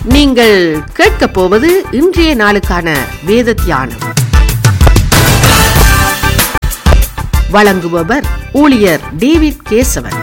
நீங்கள் கேட்கப் போவது இன்றைய நாளுக்கான வேத தியானம் வழங்குபவர் ஊழியர் டேவிட் கேசவன்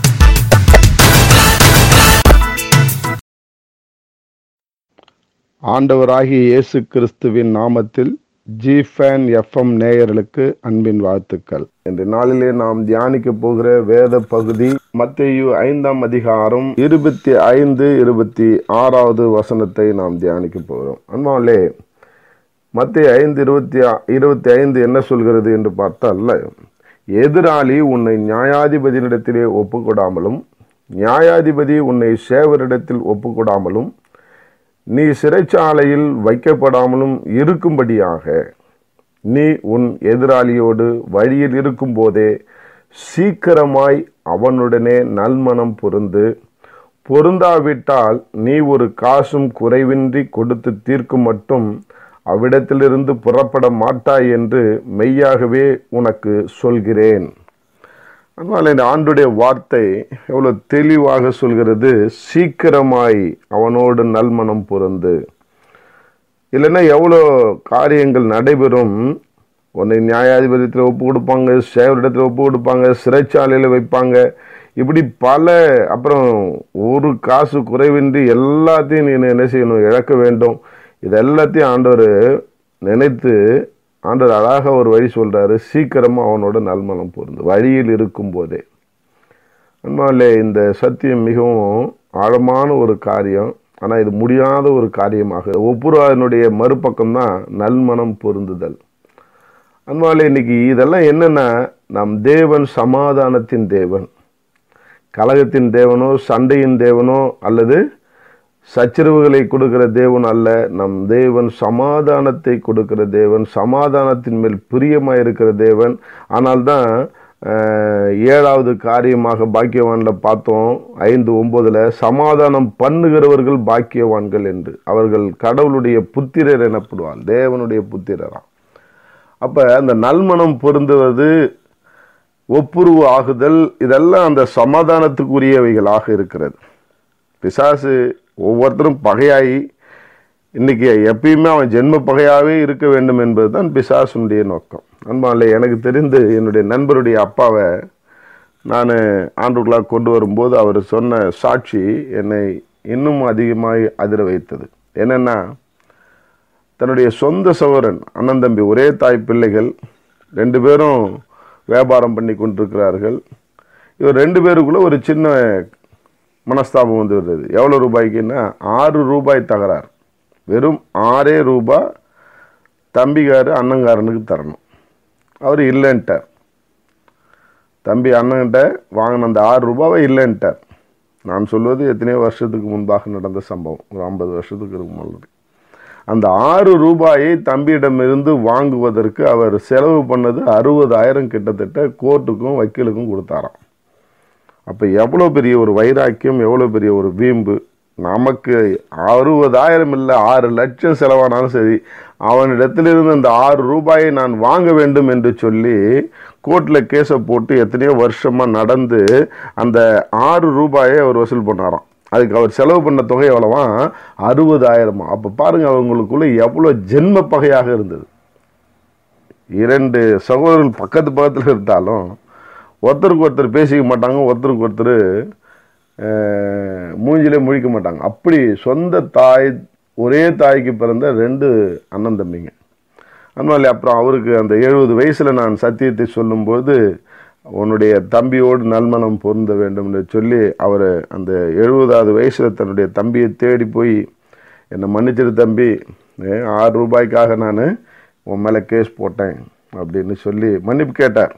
ஆண்டவராகிய இயேசு கிறிஸ்துவின் நாமத்தில் ஜி ஃபேன் எஃப்எம் நேயர்களுக்கு அன்பின் வாழ்த்துக்கள் இந்த நாளிலே நாம் தியானிக்க போகிற வேத பகுதி மத்தேயு ஐந்தாம் அதிகாரம் இருபத்தி ஐந்து இருபத்தி ஆறாவது வசனத்தை நாம் தியானிக்க போகிறோம் அன்பாலே மத்திய ஐந்து இருபத்தி இருபத்தி ஐந்து என்ன சொல்கிறது என்று பார்த்தால் எதிராளி உன்னை நியாயாதிபதியினிடத்திலே ஒப்புக்கொடாமலும் நியாயாதிபதி உன்னை சேவரிடத்தில் ஒப்புக்கொடாமலும் நீ சிறைச்சாலையில் வைக்கப்படாமலும் இருக்கும்படியாக நீ உன் எதிராளியோடு வழியில் இருக்கும்போதே சீக்கிரமாய் அவனுடனே நல்மனம் பொருந்து பொருந்தாவிட்டால் நீ ஒரு காசும் குறைவின்றி கொடுத்து தீர்க்கும் மட்டும் அவ்விடத்திலிருந்து புறப்பட மாட்டாய் என்று மெய்யாகவே உனக்கு சொல்கிறேன் அதனால் இந்த ஆண்டுடைய வார்த்தை எவ்வளவு தெளிவாக சொல்கிறது சீக்கிரமாய் அவனோடு நல்மனம் பொருந்து இல்லைன்னா எவ்வளோ காரியங்கள் நடைபெறும் உன்னை நியாயாதிபதியத்தில் ஒப்பு கொடுப்பாங்க சேவரிடத்தில் ஒப்பு கொடுப்பாங்க சிறைச்சாலையில் வைப்பாங்க இப்படி பல அப்புறம் ஒரு காசு குறைவின்றி எல்லாத்தையும் நீ என்ன செய்யணும் இழக்க வேண்டும் இது எல்லாத்தையும் ஆண்டவர் நினைத்து ஆண்டவர் அழகாக ஒரு வழி சொல்றாரு சீக்கிரமா அவனோட நல்மனம் பொருந்து வழியில் இருக்கும் போதே அன்பாலே இந்த சத்தியம் மிகவும் ஆழமான ஒரு காரியம் ஆனால் இது முடியாத ஒரு காரியமாக ஒப்புராதனுடைய மறுபக்கம் தான் நல்மனம் பொருந்துதல் அன்பாலே இன்னைக்கு இதெல்லாம் என்னன்னா நம் தேவன் சமாதானத்தின் தேவன் கலகத்தின் தேவனோ சண்டையின் தேவனோ அல்லது சச்சரவுகளை கொடுக்கிற தேவன் அல்ல நம் தேவன் சமாதானத்தை கொடுக்கிற தேவன் சமாதானத்தின் மேல் பிரியமாக இருக்கிற தேவன் ஆனால் தான் ஏழாவது காரியமாக பாக்கியவானில் பார்த்தோம் ஐந்து ஒன்பதுல சமாதானம் பண்ணுகிறவர்கள் பாக்கியவான்கள் என்று அவர்கள் கடவுளுடைய புத்திரர் எனப்படுவார் தேவனுடைய புத்திரராம் அப்ப அந்த நல்மனம் பொருந்துவது ஒப்புருவு ஆகுதல் இதெல்லாம் அந்த சமாதானத்துக்குரியவைகளாக இருக்கிறது பிசாசு ஒவ்வொருத்தரும் பகையாகி இன்னைக்கு எப்பயுமே அவன் ஜென்ம பகையாகவே இருக்க வேண்டும் என்பது தான் பிசாசுனுடைய நோக்கம் அன்பாலே எனக்கு தெரிந்து என்னுடைய நண்பருடைய அப்பாவை நான் ஆண்டுகளாக கொண்டு வரும்போது அவர் சொன்ன சாட்சி என்னை இன்னும் அதிகமாக அதிர வைத்தது என்னென்னா தன்னுடைய சொந்த சகோதரன் அண்ணன் தம்பி ஒரே தாய் பிள்ளைகள் ரெண்டு பேரும் வியாபாரம் பண்ணி கொண்டிருக்கிறார்கள் இவர் ரெண்டு பேருக்குள்ள ஒரு சின்ன மனஸ்தாபம் வந்து வருது எவ்வளோ ரூபாய்க்குன்னா ஆறு ரூபாய் தகராறு வெறும் ஆறே ரூபாய் தம்பிக்காரு அண்ணங்காரனுக்கு தரணும் அவர் இல்லைன்ட்டார் தம்பி அண்ணன்கிட்ட வாங்கின அந்த ஆறு ரூபாவை இல்லைன்ட்டார் நான் சொல்வது எத்தனையோ வருஷத்துக்கு முன்பாக நடந்த சம்பவம் ஒரு ஐம்பது வருஷத்துக்கு முன்னாடி அந்த ஆறு ரூபாயை தம்பியிடமிருந்து வாங்குவதற்கு அவர் செலவு பண்ணது அறுபதாயிரம் கிட்டத்தட்ட கோர்ட்டுக்கும் வக்கீலுக்கும் கொடுத்தாராம் அப்போ எவ்வளோ பெரிய ஒரு வைராக்கியம் எவ்வளோ பெரிய ஒரு வீம்பு நமக்கு அறுபதாயிரம் இல்லை ஆறு லட்சம் செலவானாலும் சரி அவனிடத்திலிருந்து அந்த ஆறு ரூபாயை நான் வாங்க வேண்டும் என்று சொல்லி கோர்ட்டில் கேஸை போட்டு எத்தனையோ வருஷமாக நடந்து அந்த ஆறு ரூபாயை அவர் வசூல் பண்ணாராம் அதுக்கு அவர் செலவு பண்ண தொகை எவ்வளவா அறுபதாயிரமா அப்போ பாருங்க அவங்களுக்குள்ள எவ்வளோ ஜென்ம பகையாக இருந்தது இரண்டு சகோதரர்கள் பக்கத்து பக்கத்தில் இருந்தாலும் ஒருத்தருக்கு ஒருத்தர் பேசிக்க மாட்டாங்க ஒருத்தருக்கு ஒருத்தர் மூஞ்சிலே முழிக்க மாட்டாங்க அப்படி சொந்த தாய் ஒரே தாய்க்கு பிறந்த ரெண்டு அண்ணன் தம்பிங்க அதனால அப்புறம் அவருக்கு அந்த எழுபது வயசில் நான் சத்தியத்தை சொல்லும்போது உன்னுடைய தம்பியோடு நல்மனம் பொருந்த வேண்டும் என்று சொல்லி அவர் அந்த எழுபதாவது வயசில் தன்னுடைய தம்பியை தேடி போய் என்னை மன்னிச்சிரு தம்பி ஆறு ரூபாய்க்காக நான் உன் மேலே கேஸ் போட்டேன் அப்படின்னு சொல்லி மன்னிப்பு கேட்டார்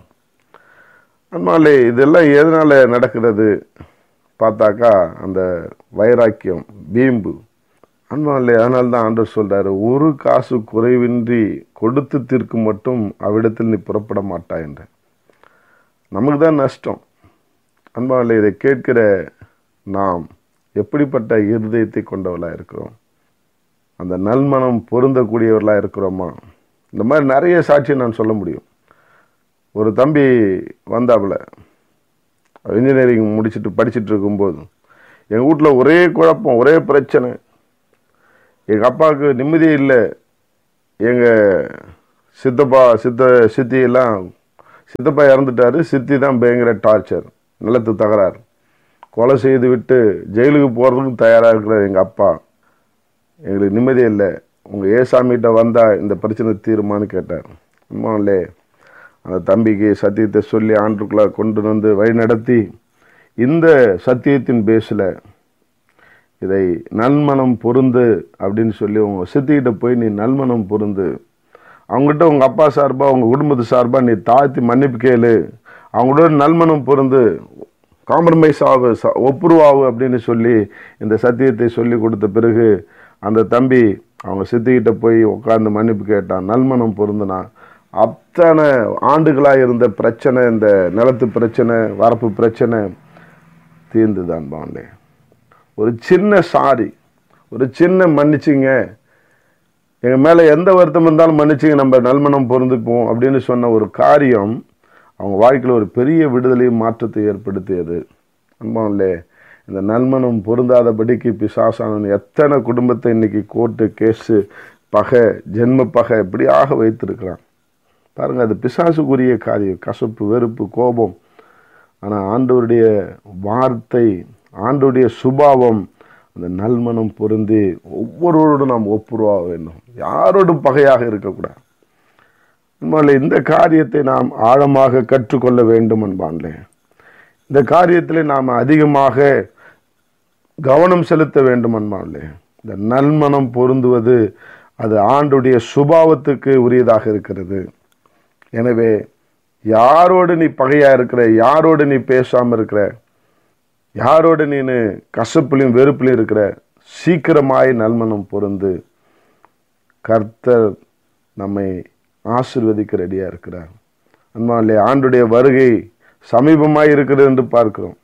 அதனாலே இதெல்லாம் எதனால் நடக்கிறது பார்த்தாக்கா அந்த வைராக்கியம் வீம்பு அன்பாலே அதனால தான் ஆண்டவர் சொல்கிறாரு ஒரு காசு குறைவின்றி கொடுத்து தீர்க்கும் மட்டும் அவ்விடத்தில் நீ புறப்பட மாட்டா என்று நமக்கு தான் நஷ்டம் அன்பாலே இதை கேட்கிற நாம் எப்படிப்பட்ட இருதயத்தை கொண்டவர்களாக இருக்கிறோம் அந்த நல்மனம் பொருந்தக்கூடியவர்களாக இருக்கிறோமா இந்த மாதிரி நிறைய சாட்சியை நான் சொல்ல முடியும் ஒரு தம்பி வந்தாப்புல இன்ஜினியரிங் முடிச்சுட்டு படிச்சுட்டு இருக்கும்போது எங்கள் வீட்டில் ஒரே குழப்பம் ஒரே பிரச்சனை எங்கள் அப்பாவுக்கு நிம்மதியே இல்லை எங்கள் சித்தப்பா சித்த சித்தி எல்லாம் சித்தப்பா இறந்துட்டாரு சித்தி தான் பயங்கர டார்ச்சர் நிலத்து தகராறு கொலை செய்து விட்டு ஜெயிலுக்கு போகிறதுக்கும் தயாராக இருக்கிறார் எங்கள் அப்பா எங்களுக்கு நிம்மதியே இல்லை உங்கள் ஏசாமிகிட்ட வந்தால் இந்த பிரச்சனை தீருமான்னு கேட்டார் அம்மாவில்லே அந்த தம்பிக்கு சத்தியத்தை சொல்லி ஆண்டுக்குள்ளே கொண்டு வந்து வழி நடத்தி இந்த சத்தியத்தின் பேஸில் இதை நல்மனம் பொருந்து அப்படின்னு சொல்லி உங்கள் சித்திக்கிட்ட போய் நீ நல்மனம் பொருந்து அவங்ககிட்ட உங்கள் அப்பா சார்பாக உங்கள் குடும்பத்து சார்பாக நீ தாழ்த்தி மன்னிப்பு கேளு அவங்களோட நல்மனம் பொருந்து காம்ப்ரமைஸ் ஆகு ச- ஒப்புருவாகு அப்படின்னு சொல்லி இந்த சத்தியத்தை சொல்லி கொடுத்த பிறகு அந்த தம்பி அவங்க சித்திக்கிட்ட போய் உட்கார்ந்து மன்னிப்பு கேட்டான் நல்மனம் பொருந்தினான் அத்தனை ஆண்டுகளாக இருந்த பிரச்சனை இந்த நிலத்து பிரச்சனை வரப்பு பிரச்சனை தீர்ந்துதான் பாவன்லே ஒரு சின்ன சாரி ஒரு சின்ன மன்னிச்சிங்க எங்க மேல எந்த வருத்தம் இருந்தாலும் மன்னிச்சிங்க நம்ம நல்மனம் பொருந்துப்போம் அப்படின்னு சொன்ன ஒரு காரியம் அவங்க வாழ்க்கையில் ஒரு பெரிய விடுதலையும் மாற்றத்தை ஏற்படுத்தியது அன்பாவில்லே இந்த நல்மனம் பொருந்தாதபடிக்கு பிசாசானவன் எத்தனை குடும்பத்தை இன்னைக்கு கோர்ட்டு கேஸு பகை ஜென்ம பகை இப்படியாக வைத்திருக்கிறான் பாருங்க அது பிசாசுக்குரிய காரியம் கசப்பு வெறுப்பு கோபம் ஆனால் ஆண்டவருடைய வார்த்தை ஆண்டவருடைய சுபாவம் அந்த நல்மனம் பொருந்தி ஒவ்வொருவரோடும் நாம் ஒப்புருவாக வேண்டும் யாரோடும் பகையாக இருக்கக்கூடாது அன்பாலே இந்த காரியத்தை நாம் ஆழமாக கற்றுக்கொள்ள வேண்டும் அன்பான்லே இந்த காரியத்தில் நாம் அதிகமாக கவனம் செலுத்த வேண்டும் அன்பான்லே இந்த நல்மனம் பொருந்துவது அது ஆண்டுடைய சுபாவத்துக்கு உரியதாக இருக்கிறது எனவே யாரோடு நீ பகையா இருக்கிற யாரோடு நீ பேசாம இருக்கிற யாரோடு நீனு கசப்புலையும் வெறுப்புலையும் இருக்கிற சீக்கிரமாய் நல்மனம் பொருந்து கர்த்தர் நம்மை ஆசிர்வதிக்க ரெடியா இருக்கிறார் அன்பாலே ஆண்டுடைய வருகை சமீபமாய் இருக்கிறது என்று பார்க்கிறோம்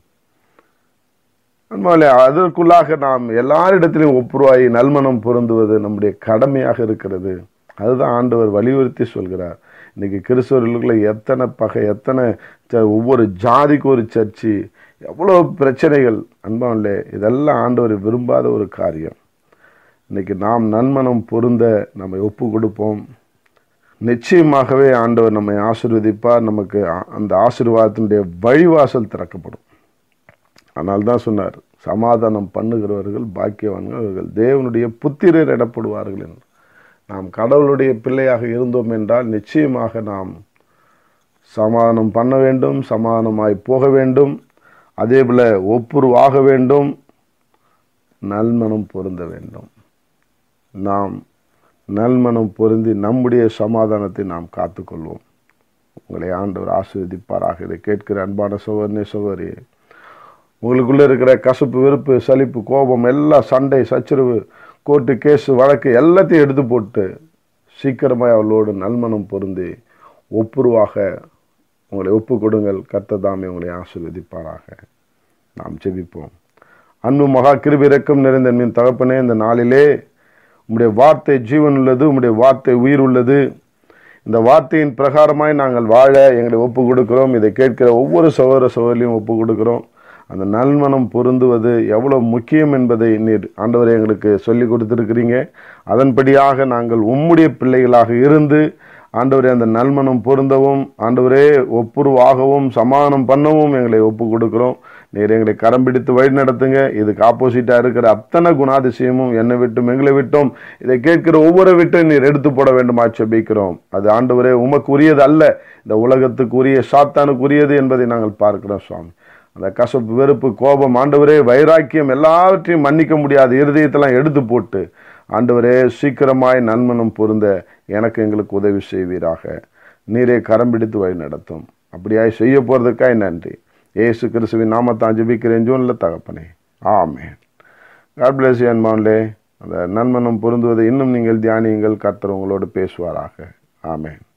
அன்பாலே அதற்குள்ளாக நாம் எல்லாரிடத்திலும் ஒப்புருவாய் நல்மனம் பொருந்துவது நம்முடைய கடமையாக இருக்கிறது அதுதான் ஆண்டவர் வலியுறுத்தி சொல்கிறார் இன்னைக்கு கிறிஸ்தவர்களுக்குள்ள எத்தனை பகை எத்தனை ச- ஒவ்வொரு ஜாதிக்கு ஒரு சர்ச்சு எவ்வளோ பிரச்சனைகள் அன்பாவில்லை இதெல்லாம் ஆண்டவர் விரும்பாத ஒரு காரியம் இன்னைக்கு நாம் நன்மனம் பொருந்த நம்மை ஒப்பு கொடுப்போம் நிச்சயமாகவே ஆண்டவர் நம்மை ஆசீர்வதிப்பார் நமக்கு ஆ- அந்த ஆசீர்வாதத்தினுடைய வழிவாசல் திறக்கப்படும் ஆனால் தான் சொன்னார் சமாதானம் பண்ணுகிறவர்கள் பாக்கியவான்கள் அவர்கள் தேவனுடைய புத்திரர் எனப்படுவார்கள் என்று நாம் கடவுளுடைய பிள்ளையாக இருந்தோம் என்றால் நிச்சயமாக நாம் சமாதானம் பண்ண வேண்டும் சமாதானமாய் போக வேண்டும் அதேபோல ஒப்புருவாக வேண்டும் நல்மனம் பொருந்த வேண்டும் நாம் நல்மனம் பொருந்தி நம்முடைய சமாதானத்தை நாம் காத்துக்கொள்வோம் உங்களை ஆண்டவர் ஆசீர்வதிப்பாராக இதை கேட்கிற அன்பான சகோதரனே சகோதரியே உங்களுக்குள்ள இருக்கிற கசப்பு வெறுப்பு சலிப்பு கோபம் எல்லாம் சண்டை சச்சரவு கோர்ட்டு கேஸு வழக்கு எல்லாத்தையும் எடுத்து போட்டு சீக்கிரமாய் அவளோடு நல்மனம் பொருந்தி ஒப்புருவாக உங்களை ஒப்பு கொடுங்கள் கர்த்ததாமே உங்களை ஆசீர்வதிப்பாராக நாம் ஜெபிப்போம் அன்பு மகா கிருபி இரக்கம் நிறைந்த மீன் தகப்பனே இந்த நாளிலே உம்முடைய வார்த்தை ஜீவன் உள்ளது உம்முடைய வார்த்தை உயிர் உள்ளது இந்த வார்த்தையின் பிரகாரமாய் நாங்கள் வாழ எங்களை ஒப்பு கொடுக்கிறோம் இதை கேட்கிற ஒவ்வொரு சகோதர சகோதரியும் ஒப்பு கொடுக்கிறோம் அந்த நல்மனம் பொருந்துவது எவ்வளவு முக்கியம் என்பதை நீர் ஆண்டவரை எங்களுக்கு சொல்லி கொடுத்திருக்கிறீங்க அதன்படியாக நாங்கள் உம்முடைய பிள்ளைகளாக இருந்து ஆண்டவரே அந்த நல்மனம் பொருந்தவும் ஆண்டவரே ஒப்புருவாகவும் சமாதானம் பண்ணவும் எங்களை ஒப்பு கொடுக்கிறோம் நீர் எங்களை கரம் பிடித்து வழி நடத்துங்க இதுக்கு ஆப்போசிட்டா இருக்கிற அத்தனை குணாதிசயமும் என்னை விட்டும் எங்களை விட்டும் இதை கேட்கிற ஒவ்வொரு விட்டும் நீர் எடுத்து போட வேண்டுமா செபிக்கிறோம் அது ஆண்டவரே உமக்கு உரியது அல்ல இந்த உலகத்துக்கு உரிய சாத்தானுக்கு உரியது என்பதை நாங்கள் பார்க்கிறோம் சுவாமி அந்த கசப்பு வெறுப்பு கோபம் ஆண்டவரே வைராக்கியம் எல்லாவற்றையும் மன்னிக்க முடியாத இருதயத்தெல்லாம் எடுத்து போட்டு ஆண்டவரே சீக்கிரமாய் நன்மனம் பொருந்த எனக்கு எங்களுக்கு உதவி செய்வீராக நீரே கரம் பிடித்து வழி நடத்தும் அப்படியாய் செய்ய போறதுக்காய் நன்றி ஏசு கிறிஸ்துவின் நாமத்தான் ஜெபிக்கிறேன் ஜூன்ல தகப்பனே ஆமென் காட் பிளஸ் அன்பான்லே அந்த நன்மனம் பொருந்துவதை இன்னும் நீங்கள் தியானியுங்கள் கர்த்தர் உங்களோடு பேசுவாராக ஆமென்